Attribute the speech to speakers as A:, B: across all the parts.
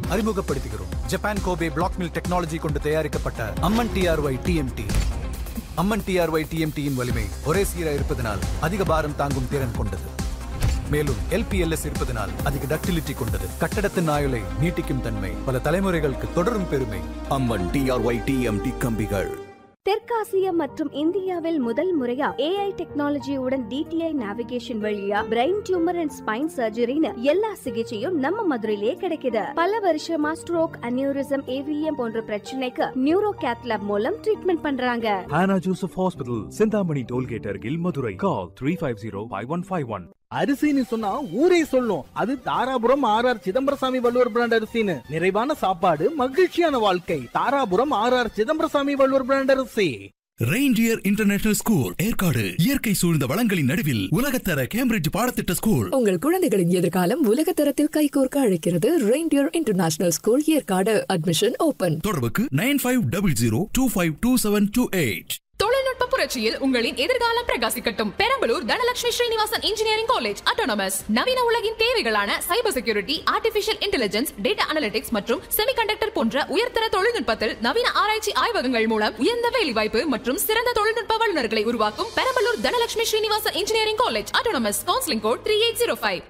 A: அறிமுகப்படுத்துகிறோம் Japan Kobe black mill technology கொண்டு தயாரிக்கப்பட்ட Amman TRY TMT Amman TRY டிஎம்டியின் வலிமை ஒரே சீராக இருப்பதனால் அதிக பாரம் தாங்கும் திறன் கொண்டது மேலும் எல்பிஎல்எஸ் இருப்பதனால் அதிக டக்டிலிட்டி கொண்டது கட்டடத்தின் ஆயுளை நீட்டிக்கும் தன்மை பல தலைமுறைகளுக்கு தொடரும் பெருமை
B: அம்மன் டிஆர்ஒய் டிஎம்டி கம்பிகள்
C: தெற்காசியா மற்றும் இந்தியாவில் முதல் முறையா ஏஐ டெக்னாலஜியுடன் டிடிஐ நேவிகேஷன் வழியா பிரெயின் டியூமர் அண்ட் ஸ்பைன் சர்ஜரின்னு எல்லா சிகிச்சையும் நம்ம மதுரையிலேயே கிடைக்குது பல வருஷமா ஸ்ட்ரோக் அனியூரிசம் ஏவிஎம் போன்ற பிரச்சனைக்கு நியூரோ கேத்லாப் மூலம் ட்ரீட்மெண்ட் பண்றாங்க
D: Hannah Joseph Hospital, Sindhamani Tollgate Argil, Madurai. Call 350-5151.
E: அரிசின்னு சொன்னா ஊரே சொல்லும் அது Dharapuram R R Chidambarasamy Valluvar brand அரிசின்னு நிறைவான சாப்பாடு மகிழ்ச்சியான வாழ்க்கை Dharapuram R R Chidambarasamy Valluvar brand அரிசி
B: ரெயின்டியர் இன்டர்நேஷனல் ஸ்கூல் ஏற்காடு இயற்கை சூழ்ந்த வளங்களின் நடுவில் உலகத்தர கேம்பிரிட்ஜ் பாடத்திட்ட ஸ்கூல்
F: உங்கள் குழந்தைகளின் எதிர்காலம் உலக தரத்தில் கைகோர்க்க அழைக்கிறது Reindeer International School Yercaud admission open
B: தொடர்புக்கு nine five double zero two five two seven two eight
G: தொழில்நுட்ப புரட்சியில் உங்களின் எதிர்காலம் பிரகாசிக்கட்டும் Perambalur Dhanalakshmi Srinivasan Engineering College autonomous நவீன உலகின் தேவைகளான cyber security artificial intelligence data analytics மற்றும் செமிகண்டக்டர் போன்ற உயர்தர தொழில்நுட்பத்தில் நவீன ஆராய்ச்சி ஆய்வகங்கள் மூலம் உயர்ந்த வேலைவாய்ப்பு மற்றும் சிறந்த தொழில்நுட்ப வல்லுநர்களை உருவாக்கும் Perambalur Dhanalakshmi Srinivasan Engineering College autonomous counselling code three eight zero five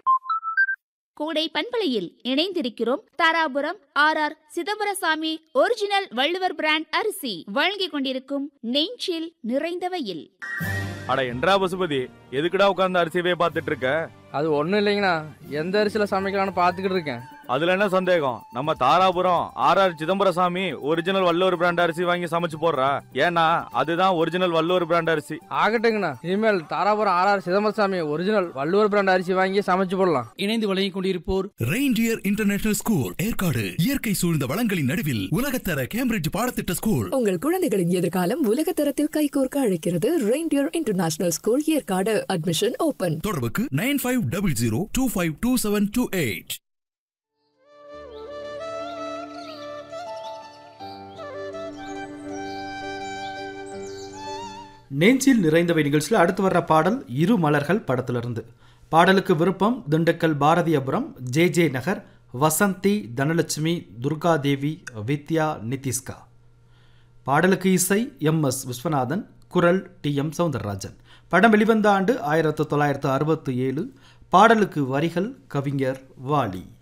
H: கூடை பண்பலையில் இணைந்திருக்கிறோம் Dharapuram R R Chidambarasamy original Valluvar brand அரிசி வழங்கிக் கொண்டிருக்கும் நெஞ்சில் நிறைந்தவையில்
I: அட என்றா பசுபதி எதுக்குடா உட்கார்ந்து அரிசியவே பார்த்துட்டு இருக்க
J: அது ஒன்றும் இல்லைங்கண்ணா எந்த அரிசியில் சமைக்கலாம்னு பார்த்துக்கிட்டு இருக்கேன்
I: அதுல என்ன சந்தேகம் நம்ம Dharapuram R R Chidambarasamy original Valluvar brand அரிசி வாங்கி சமைச்சு போடுறா ஏன்னா அதுதான் ஒரிஜினல் வள்ளுவர் பிராண்ட் அரிசி
J: ஆகட்டுங்கண்ணா இனிமேல் Dharapuram R R Chidambarasamy original Valluvar brand அரிசி வாங்கி சமைச்சு போடலாம்
K: இணைந்து வழங்கிக் கொண்டிருப்போர்
B: ரெயின்டியர் இன்டர்நேஷனல் ஸ்கூல் ஏற்காடு இயற்கை சூழ்ந்த வளங்களின் நடுவில் உலகத்தர கேம்பிரிட்ஜ் பாடத்திட்ட ஸ்கூல்
F: உங்கள் குழந்தைகளின் எதிர்காலம் உலக தரத்தில் கைகோர்க்க அழைக்கிறது Reindeer International School Yercaud admission open
B: தொடர்புக்கு nine five double zero two five two seven two eight
K: நெஞ்சில் நிறைந்தவை நிகழ்ச்சியில் அடுத்து வர்ற பாடல் இரு மலர்கள் படத்திலிருந்து பாடலுக்கு விருப்பம் திண்டுக்கல் பாரதியபுரம் ஜே ஜே நகர் வசந்தி தனலட்சுமி துர்காதேவி வித்யா நிதிஷ்கா பாடலுக்கு இசை எம் எஸ் விஸ்வநாதன் குரல் டி எம் சவுந்தரராஜன் படம் வெளிவந்த ஆண்டு ஆயிரத்து தொள்ளாயிரத்து அறுபத்தி ஏழு பாடலுக்கு வரிகள் கவிஞர் வாலி